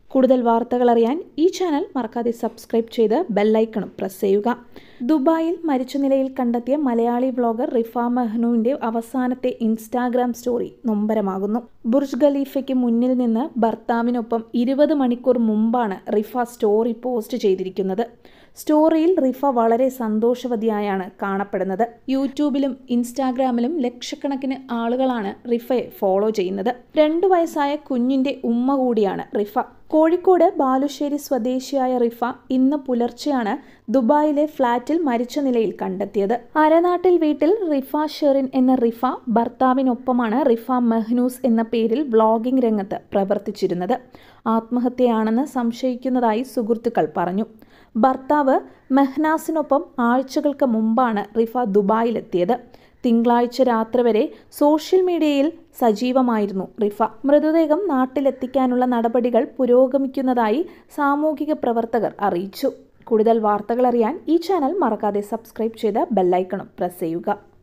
കൂടുതൽ വാർത്തകൾ അറിയാൻ ഈ ചാനൽ മറക്കാതെ സബ്സ്ക്രൈബ് ചെയ്ത് ബെല്ലൈക്കണും പ്രസ് ചെയ്യുക ദുബായിൽ മരിച്ച നിലയിൽ കണ്ടെത്തിയ മലയാളി വ്ളോഗർ റിഫ മെഹ്നുവിന്റെ അവസാനത്തെ ഇൻസ്റ്റാഗ്രാം സ്റ്റോറി നൊമ്പരമാകുന്നു ബുർജ് ഖലീഫയ്ക്ക് മുന്നിൽ നിന്ന് ഭർത്താവിനൊപ്പം ഇരുപത് മണിക്കൂർ മുമ്പാണ് റിഫ സ്റ്റോറി പോസ്റ്റ് ചെയ്തിരിക്കുന്നത് സ്റ്റോറിയിൽ റിഫ വളരെ സന്തോഷവതിയായാണ് കാണപ്പെടുന്നത് യൂട്യൂബിലും ഇൻസ്റ്റാഗ്രാമിലും ലക്ഷക്കണക്കിന് ആളുകളാണ് റിഫയെ ഫോളോ ചെയ്യുന്നത് രണ്ടു വയസ്സായ കുഞ്ഞിന്റെ ഉമ്മ കൂടിയാണ് റിഫ കോഴിക്കോട് ബാലുശ്ശേരി സ്വദേശിയായ റിഫ ഇന്ന് പുലർച്ചെയാണ് ദുബായിലെ ഫ്ളാറ്റിൽ മരിച്ച നിലയിൽ കണ്ടെത്തിയത് അരനാട്ടിൽ വീട്ടിൽ റിഫ ഷെറിൻ എന്ന റിഫ ഭർത്താവിനൊപ്പമാണ് റിഫ മെഹ്നൂസ് എന്ന പേരിൽ വ്ളോഗിംഗ് രംഗത്ത് പ്രവർത്തിച്ചിരുന്നത് ആത്മഹത്യയാണെന്ന് സംശയിക്കുന്നതായി സുഹൃത്തുക്കൾ പറഞ്ഞു ഭർത്താവ് മെഹ്നാസിനൊപ്പം ആഴ്ചകൾക്ക് മുമ്പാണ് റിഫ ദുബായിലെത്തിയത് തിങ്കളാഴ്ച രാത്രി വരെ സോഷ്യൽ മീഡിയയിൽ സജീവമായിരുന്നു റിഫ മൃതദേഹം നാട്ടിലെത്തിക്കാനുള്ള നടപടികൾ പുരോഗമിക്കുന്നതായി സാമൂഹിക പ്രവർത്തകർ അറിയിച്ചു കൂടുതൽ വാർത്തകൾ അറിയാൻ ഈ ചാനൽ മറക്കാതെ സബ്സ്ക്രൈബ് ചെയ്ത് ബെല്ലൈക്കണും പ്രസ് ചെയ്യുക